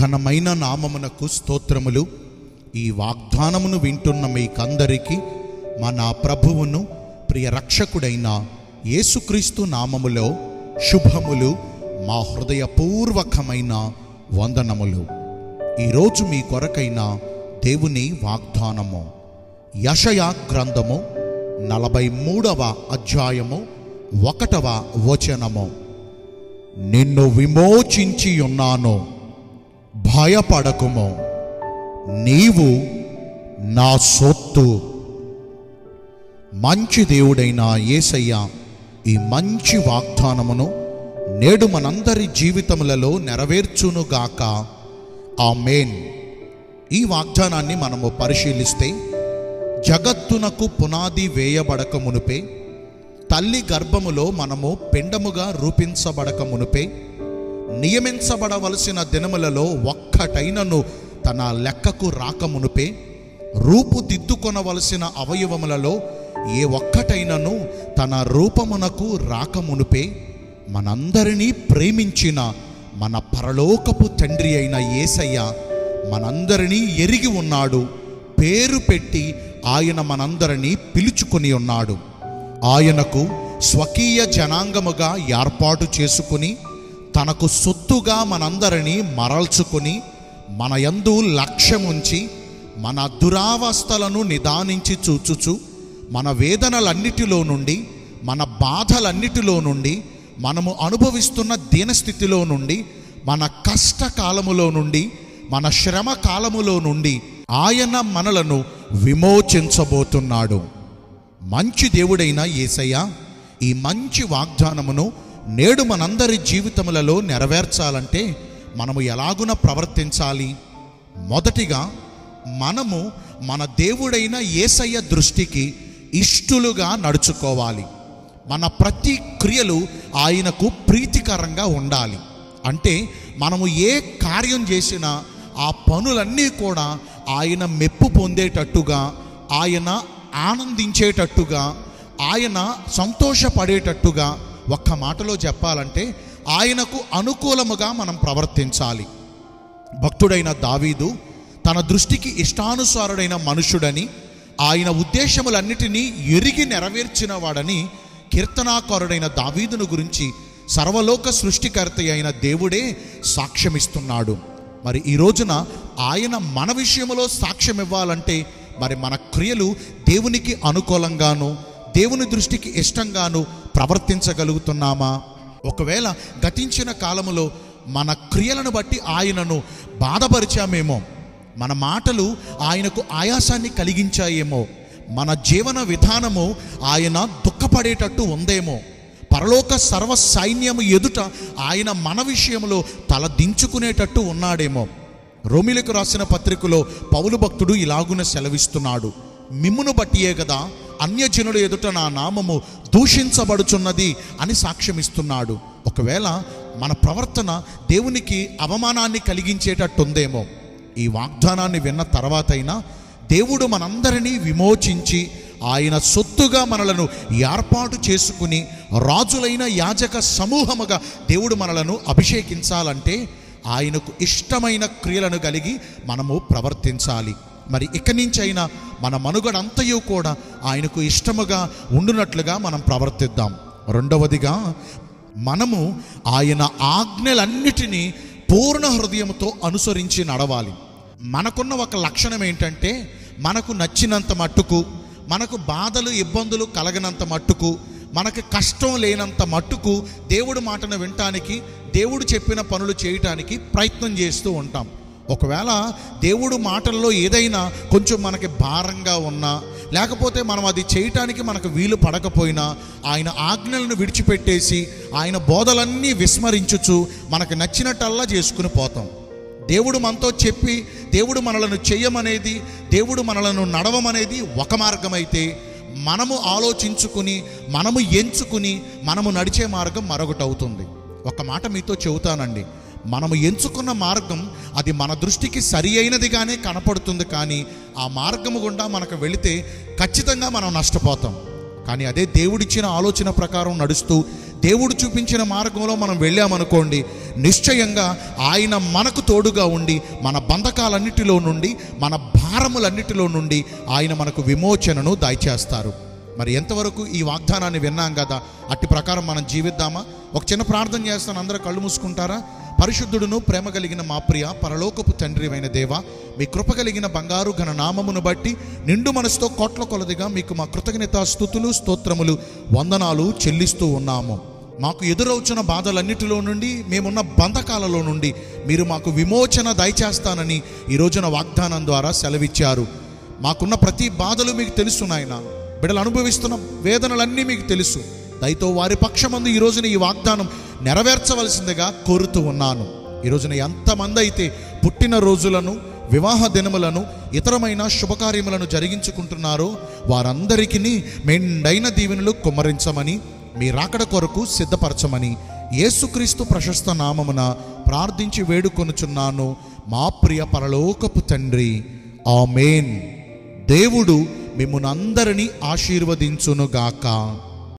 ఘనమైన నామమునకు స్తోత్రములు ఈ వాగ్దానమును వింటున్న మీకందరికీ మన ప్రభువును ప్రియ రక్షకుడైన యేసుక్రీస్తు నామములో శుభములు మా హృదయపూర్వకమైన వందనములు ఈరోజు మీ కొరకైన దేవుని వాగ్దానము యషయా గ్రంథము నలభై మూడవ అధ్యాయము ఒకటవ వచనము నిన్ను విమోచించి ఉన్నాను భయపడకుము నీవు నా సొత్తు మంచి దేవుడైన యేసయ్య ఈ మంచి వాగ్దానమును నేడు మనందరి జీవితములలో నెరవేర్చునుగాక ఆమేన్ ఈ వాగ్దానాన్ని మనము పరిశీలిస్తే జగత్తునకు పునాది వేయబడక మునుపే తల్లి గర్భములో మనము పిండముగా రూపించబడక మునుపే నియమించబడవలసిన దినములలో ఒక్కటైనను తన లెక్కకు రాకమునుపే రూపుదిద్దుకొనవలసిన అవయవములలో ఏ ఒక్కటైనను తన రూపమునకు రాకమునుపే మనందరినీ ప్రేమించిన మన పరలోకపు తండ్రి అయిన యేసయ్య మనందరినీ ఎరిగి ఉన్నాడు పేరు పెట్టి ఆయన మనందరినీ పిలుచుకొని ఉన్నాడు ఆయనకు స్వకీయ జనాంగముగా ఏర్పాటు చేసుకుని తనకు సొత్తుగా మనందరినీ మరల్చుకొని మన యందు లక్ష్యముంచి మన దురావస్థలను నిదానించి చూచుచు మన వేదనలన్నిటిలో నుండి మన బాధలన్నిటిలో నుండి మనము అనుభవిస్తున్న దీనస్థితిలో నుండి మన కష్టకాలములో నుండి మన శ్రమ కాలములో నుండి ఆయన మనలను విమోచించబోతున్నాడు మంచి దేవుడైన యేసయ్య ఈ మంచి వాగ్దానమును నేడు మనందరి జీవితములలో నెరవేర్చాలంటే మనము ఎలాగున ప్రవర్తించాలి మొదటిగా మనము మన దేవుడైన యేసయ్య దృష్టికి ఇష్టలుగా నడుచుకోవాలి మన ప్రతి క్రియలు ఆయనకు ప్రీతికరంగా ఉండాలి అంటే మనము ఏ కార్యం చేసినా ఆ పనులన్నీ కూడా ఆయన మెప్పు పొందేటట్టుగా ఆయన ఆనందించేటట్టుగా ఆయన సంతోషపడేటట్టుగా ఒక్క మాటలో చెప్పాలంటే ఆయనకు అనుకూలముగా మనం ప్రవర్తించాలి భక్తుడైన దావీదు తన దృష్టికి ఇష్టానుసారుడైన మనుషుడని ఆయన ఉద్దేశములన్నిటినీ ఎరిగి నెరవేర్చిన వాడని కీర్తనాకారుడైన దావీదును గురించి సర్వలోక సృష్టికర్త అయిన దేవుడే సాక్ష్యమిస్తున్నాడు మరి ఈ రోజున ఆయన మన విషయంలో సాక్ష్యం ఇవ్వాలంటే మరి మన క్రియలు దేవునికి అనుకూలంగాను దేవుని దృష్టికి ఇష్టంగాను ప్రవర్తించగలుగుతున్నామా ఒకవేళ గతించిన కాలములో మన క్రియలను బట్టి ఆయనను బాధపరిచామేమో మన మాటలు ఆయనకు ఆయాసాన్ని కలిగించాయేమో మన జీవన విధానము ఆయన దుఃఖపడేటట్టు ఉందేమో పరలోక సర్వ సైన్యము ఎదుట ఆయన మన విషయంలో తల దించుకునేటట్టు ఉన్నాడేమో రోమిలకు రాసిన పత్రికలో పౌలు భక్తుడు ఇలాగున సెలవిస్తున్నాడు మిమ్మును బట్టియే కదా అన్యజనుల ఎదుట నా నామము దూషించబడుచున్నది అని సాక్ష్యమిస్తున్నాడు ఒకవేళ మన ప్రవర్తన దేవునికి అవమానాన్ని కలిగించేటట్టుందేమో ఈ వాగ్దానాన్ని విన్న తర్వాతైనా దేవుడు మనందరినీ విమోచించి ఆయన సొత్తుగా మనలను ఏర్పాటు చేసుకుని రాజులైన యాజక సమూహముగా దేవుడు మనలను అభిషేకించాలంటే ఆయనకు ఇష్టమైన క్రియలను కలిగి మనము ప్రవర్తించాలి మరి ఇక నుంచైనా మన మనుగడంతయు కూడా ఆయనకు ఇష్టముగా ఉండునట్లుగా మనం ప్రవర్తిద్దాం రెండవదిగా మనము ఆయన ఆజ్ఞలన్నిటినీ పూర్ణ హృదయంతో అనుసరించి నడవాలి మనకున్న ఒక లక్షణం ఏంటంటే మనకు నచ్చినంత మట్టుకు మనకు బాధలు ఇబ్బందులు కలగనంత మట్టుకు మనకు కష్టం లేనంత మట్టుకు దేవుడు మాటను వినటానికి దేవుడు చెప్పిన పనులు చేయటానికి ప్రయత్నం చేస్తూ ఉంటాం ఒకవేళ దేవుడు మాటల్లో ఏదైనా కొంచెం మనకి భారంగా ఉన్నా లేకపోతే మనం అది చేయటానికి మనకు వీలు పడకపోయినా ఆయన ఆజ్ఞలను విడిచిపెట్టేసి ఆయన బోధలన్నీ విస్మరించుచు మనకు నచ్చినట్టల్లా చేసుకుని పోతాం దేవుడు మనతో చెప్పి దేవుడు మనలను చెయ్యమనేది దేవుడు మనలను నడవమనేది ఒక మార్గమైతే మనము ఆలోచించుకుని మనము ఎంచుకుని మనము నడిచే మార్గం మరొకటి అవుతుంది ఒక మాట మీతో చెబుతానండి మనము ఎంచుకున్న మార్గం అది మన దృష్టికి సరి అయినదిగానే కనపడుతుంది కానీ ఆ మార్గము గుండా మనకు వెళితే ఖచ్చితంగా మనం నష్టపోతాం కానీ అదే దేవుడిచ్చిన ఆలోచన ప్రకారం నడుస్తూ దేవుడు చూపించిన మార్గంలో మనం వెళ్ళామనుకోండి నిశ్చయంగా ఆయన మనకు తోడుగా ఉండి మన బంధకాలన్నిటిలో నుండి మన భారములన్నిటిలో నుండి ఆయన మనకు విమోచనను దయచేస్తారు మరి ఎంతవరకు ఈ వాగ్దానాన్ని విన్నాం కదా అట్టి ప్రకారం మనం జీవిద్దామా ఒక చిన్న ప్రార్థన చేస్తాను అందరూ కళ్ళు మూసుకుంటారా పరిశుద్ధుడును ప్రేమ కలిగిన మా ప్రియ పరలోకపు తండ్రి అయిన దేవ మీ కృప కలిగిన బంగారు ఘన నామమును బట్టి నిండు మనసుతో కోట్ల కొలదిగా మీకు మా కృతజ్ఞత స్థుతులు స్తోత్రములు వందనాలు చెల్లిస్తూ ఉన్నాము మాకు ఎదురవుచున్న బాధలన్నిటిలో నుండి మేమున్న బంధకాలలో నుండి మీరు మాకు విమోచన దయచేస్తానని ఈ రోజున వాగ్దానం ద్వారా సెలవిచ్చారు మాకున్న ప్రతి బాధలు మీకు తెలుసు నాయన బిడ్డలు అనుభవిస్తున్న వేదనలన్నీ మీకు తెలుసు దయతో వారి పక్షమందు ఈ రోజున ఈ వాగ్దానం నెరవేర్చవలసిందిగా కోరుతూ ఉన్నాను ఈ రోజున ఎంతమంది అయితే పుట్టిన రోజులను వివాహ దినములను ఇతరమైన శుభకార్యములను జరిగించుకుంటున్నారో వారందరికీ మెండైన దీవెనలు కుమ్మరించమని మీ రాకడ కొరకు సిద్ధపరచమని యేసుక్రీస్తు ప్రశస్త నామమున ప్రార్థించి వేడుకొనుచున్నాను మా ప్రియ పరలోకపు తండ్రి ఆమేన్ దేవుడు మిమ్మునందరినీ ఆశీర్వదించునుగాక